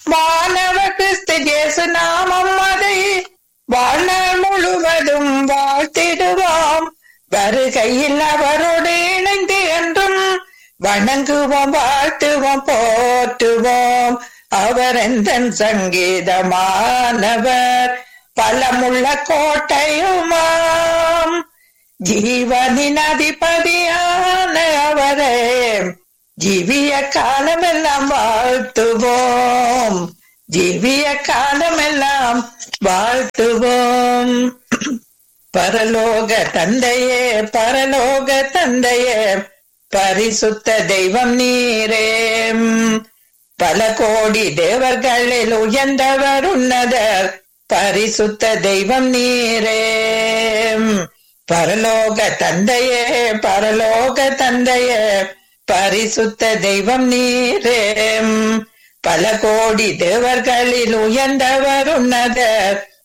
மாணவ கிறிஸ்து ஜேசு நாமம் அதை வாழ்நாள் முழுவதும் வாழ்த்திடுவோம் வருகையில் அவரோடு இணைந்து என்றும் வணங்குவோம் வாழ்த்துவோம் போற்றுவோம் அவர் எந்த சங்கீதமானவர் பலமுள்ள கோட்டையுமாம் ஜீவனின் அதிபதியான அவரே ஜீவிய காலமெல்லாம் வாழ்த்துவோம் ஜீவிய காலமெல்லாம் வாழ்த்துவோம் பரலோக தந்தையே பரலோக தந்தையே பரிசுத்த தெய்வம் நீரே பல கோடி தேவர்களில் உயர்ந்தவர் உன்னதர் பரிசுத்த தெய்வம் நீரே பரலோக தந்தையே பரலோக தந்தையே பரிசுத்த தெய்வம் நீரே பல கோடி தேவர்களில் உயர்ந்தவர் உன்னதர்